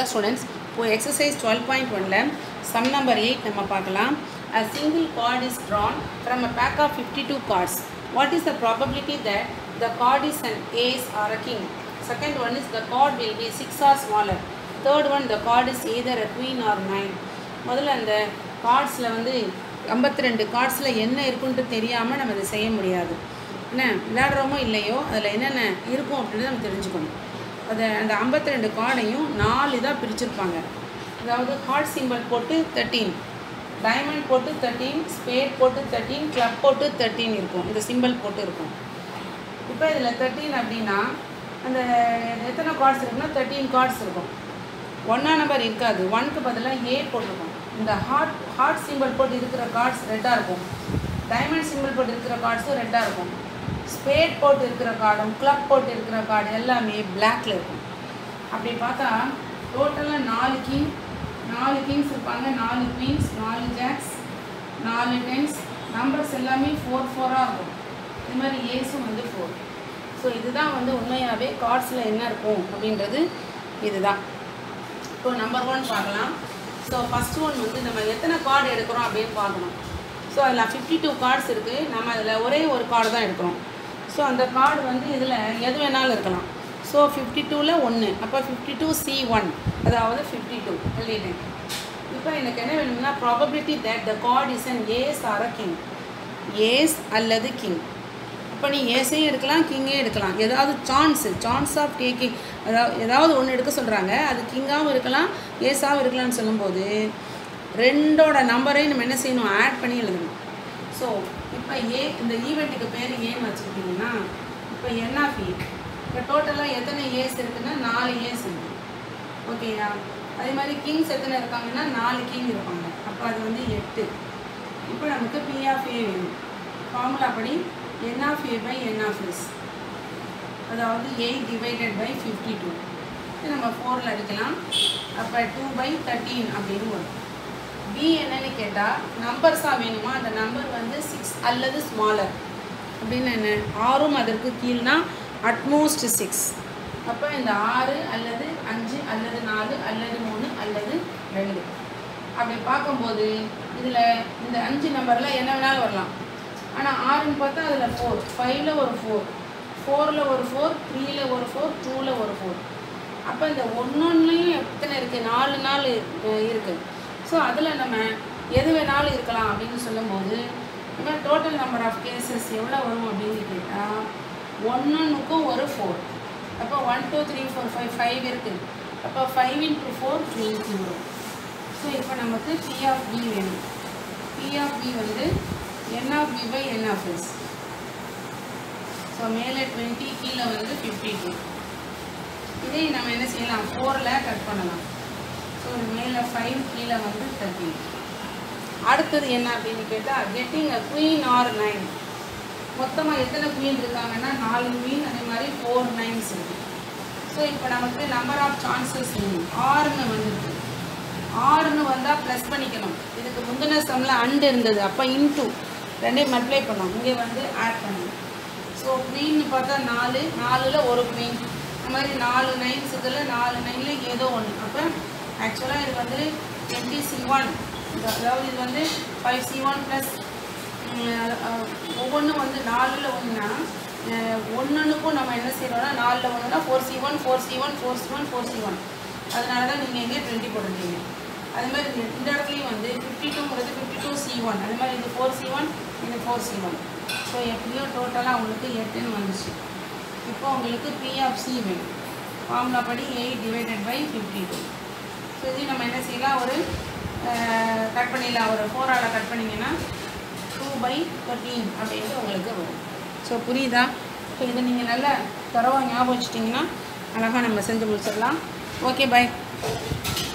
students இப்போ exercise twelve point ஒனில் sum number eight நம்ம பார்க்கலாம் a single card is drawn from a pack of 52 cards what is the probability that the card is an ace or a king second one is the card will be 6 or smaller third one the card is either a queen or 9 முதல்ல அந்த கார்ட்ஸில் வந்து ஐம்பத்தி ரெண்டு கார்ட்ஸில் என்ன இருக்குன்ட்டு தெரியாமல் நம்ம இதை செய்ய முடியாது என்ன விளையாடுறோமோ இல்லையோ அதில் என்னென்ன இருக்கும் அப்படின்னு நம்ம தெரிஞ்சுக்கணும் அதை அந்த ஐம்பத்தி ரெண்டு கார்டையும் நாலு இதாக பிரிச்சிருப்பாங்க அதாவது கார்ட் சிம்பிள் போட்டு தேர்ட்டீன் டைமண்ட் போட்டு தேர்ட்டீன் ஸ்பேட் போட்டு தேர்ட்டீன் கிளப் போட்டு தேர்ட்டீன் இருக்கும் இந்த சிம்பிள் போட்டு இருக்கும் இப்போ இதில் தேர்ட்டீன் அப்படின்னா அந்த எத்தனை கார்ட்ஸ் இருக்குன்னா தேர்ட்டீன் கார்ட்ஸ் இருக்கும் ஒன்றா நம்பர் இருக்காது ஒன்க்கு பதிலாக ஏ போட்டிருக்கும் இந்த ஹார்ட் ஹார்ட் சிம்பிள் போட்டு இருக்கிற கார்ட்ஸ் ரெட்டாக இருக்கும் டைமண்ட் சிம்பிள் போட்டு இருக்கிற கார்ட்ஸும் ரெட்டாக இருக்கும் ஸ்பேட் போட்டு இருக்கிற கார்டும் கிளப் போட்டு இருக்கிற கார்டு எல்லாமே பிளாக்ல இருக்கும் அப்படி பார்த்தா டோட்டலாக நாலு கிங் நாலு கிங்ஸ் இருப்பாங்க நாலு குவீன்ஸ் நாலு ஜாக்ஸ் நாலு டென்ஸ் நம்பர்ஸ் எல்லாமே ஃபோர் ஃபோராக இருக்கும் இது மாதிரி ஏஸும் வந்து ஃபோர் ஸோ இதுதான் வந்து உண்மையாகவே கார்ட்ஸில் என்ன இருக்கும் அப்படின்றது இதுதான் இப்போ நம்பர் ஒன் பார்க்கலாம் ஸோ ஃபஸ்ட் ஒன் வந்து நம்ம எத்தனை கார்டு எடுக்கிறோம் அப்படின்னு பார்க்கணும் ஸோ அதில் ஃபிஃப்டி டூ கார்ட்ஸ் இருக்குது நம்ம அதில் ஒரே ஒரு கார்டு தான் எடுக்கிறோம் ஸோ அந்த கார்டு வந்து இதில் எது வேணாலும் இருக்கலாம் ஸோ ஃபிஃப்டி டூவில் ஒன்று அப்போ ஃபிஃப்டி டூ சி ஒன் அதாவது ஃபிஃப்டி டூ எழுதிட்டேன் இப்போ எனக்கு என்ன வேணும்னா probability that the card is an ace or a king ace அல்லது கிங் அப்போ நீ ஏஸையும் எடுக்கலாம் கிங்கே எடுக்கலாம் ஏதாவது சான்ஸு சான்ஸ் ஆஃப் டேக்கிங் அதாவது ஏதாவது ஒன்று எடுக்க சொல்கிறாங்க அது கிங்காகவும் இருக்கலாம் ஏஸாகவும் இருக்கலாம்னு சொல்லும்போது ரெண்டோட நம்பரையும் நம்ம என்ன செய்யணும் ஆட் பண்ணி எழுதணும் ஸோ இப்போ ஏ இந்த ஈவெண்ட்டுக்கு பேர் ஏன்னு வச்சுக்கிட்டிங்கன்னா இப்போ என் ஆஃப் ஏ இப்போ டோட்டலாக எத்தனை ஏஸ் இருக்குன்னா நாலு ஏஸ் இருக்குது ஓகேயா அதே மாதிரி கிங்ஸ் எத்தனை இருக்காங்கன்னா நாலு கிங் இருப்பாங்க அப்போ அது வந்து எட்டு இப்போ நமக்கு பி ஆஃப் ஏ வேணும் ஃபார்முலா படி N of A by N of S அதாவது eight divided by fifty two நம்ம ஃபோரில் அடிக்கலாம் அப்போ டூ பை தேர்ட்டீன் அப்படின்னு வரும் பி என்னன்னு கேட்டால் நம்பர்ஸாக வேணுமா அந்த நம்பர் வந்து சிக்ஸ் அல்லது ஸ்மாலர் அப்படின்னு என்ன ஆறும் அதற்கு கீழ்னா அட்மோஸ்ட் சிக்ஸ் அப்போ இந்த ஆறு அல்லது அஞ்சு அல்லது நாலு அல்லது மூணு அல்லது ரெண்டு அப்படி பார்க்கும்போது இதில் இந்த அஞ்சு நம்பரில் என்ன வேணாலும் வரலாம் ஆனால் ஆறுன்னு பார்த்தா அதில் ஃபோர் ஃபைவ்ல ஒரு ஃபோர் ஃபோரில் ஒரு ஃபோர் த்ரீல ஒரு ஃபோர் டூவில் ஒரு ஃபோர் அப்போ இந்த ஒன்றொன்றுலையும் எத்தனை இருக்குது நாலு நாள் இருக்குது ஸோ அதில் நம்ம எது வேணாலும் இருக்கலாம் அப்படின்னு சொல்லும்போது நம்ம டோட்டல் நம்பர் ஆஃப் கேசஸ் எவ்வளோ வரும் அப்படின்னு கேட்டால் ஒன்றுக்கும் ஒரு ஃபோர் அப்போ one two three four five five இருக்குது அப்போ ஃபைவ் இன்ட்டு ஃபோர் டுவெண்ட்டி வரும் ஸோ இப்போ நமக்கு பி ஆஃப் பி வேணும் பி ஆஃப் பி வந்து N of P by N of S so மேலே டுவெண்ட்டி கீழே வந்து ஃபிஃப்டி டூ இதே நம்ம என்ன செய்யலாம் ஃபோரில் கட் பண்ணலாம் ஸோ மேலே ஃபைவ் கீழே வந்து தேர்ட்டி அடுத்தது என்ன அப்படின்னு கேட்டால் getting a queen are nine மொத்தமாக எத்தனை குவீன் இருக்காங்கன்னா நாலு குவீன் அதே மாதிரி ஃபோர் நைன்ஸ் இருக்குது ஸோ இப்போ நமக்கு நம்பர் ஆஃப் சான்சஸ் ஆறுன்னு வந்துருக்கு ஆறுன்னு வந்தால் ப்ளஸ் பண்ணிக்கணும் இதுக்கு முந்தின சம்மில் அண்டு இருந்தது அப்போ இன்டூ ரெண்டையும் மல்டிப்ளை பண்ணோம் இங்கே வந்து ஆட் பண்ணணும் ஸோ குவீன் பார்த்தா நாலு நாலில் ஒரு குவீன் இந்த மாதிரி நாலு நைன்ஸ் இதில் நாலு நைனில் ஏதோ ஒன்று அப்போ ஆக்சுவலாக இது வந்து டுவெண்ட்டி சி ஒன் அதாவது இது வந்து ஃபைவ் சி ஒன் ப்ளஸ் ஒவ்வொன்றும் வந்து நாலில் ஒன்றுனா ஒன்றுக்கும் நம்ம என்ன செய்கிறோம்னா நாலில் ஒன்றுனா four C one four C one four C one four C one அதனால தான் நீங்கள் இங்கே டுவெண்ட்டி போட்டுருக்கீங்க அது மாதிரி இந்த இந்த இடத்துலையும் வந்து ஃபிஃப்டி டூங்கிறது ஃபிஃப்டி டூ சி ஒன் அது மாதிரி இது ஃபோர் சி ஒன் இது ஃபோர் சி ஒன் ஸோ எப்படியோ டோட்டலாக உங்களுக்கு எட்டுன்னு வந்துச்சு இப்போ உங்களுக்கு பி ஆஃப் சி வேணும் ஃபார்முலா படி eight divided by fifty two so இது நம்ம என்ன செய்யலாம் ஒரு கட் பண்ணிடலாம் ஒரு ஃபோரால் கட் பண்ணிங்கன்னா டூ பை தேர்ட்டீன் அப்படின்ட்டு உங்களுக்கு வரும் ஸோ புரியுதா ஸோ இதை நீங்கள் நல்லா தரவாக ஞாபகம் வச்சுட்டிங்கன்னா அழகாக நம்ம செஞ்சு முடிச்சிடலாம் ஓகே பை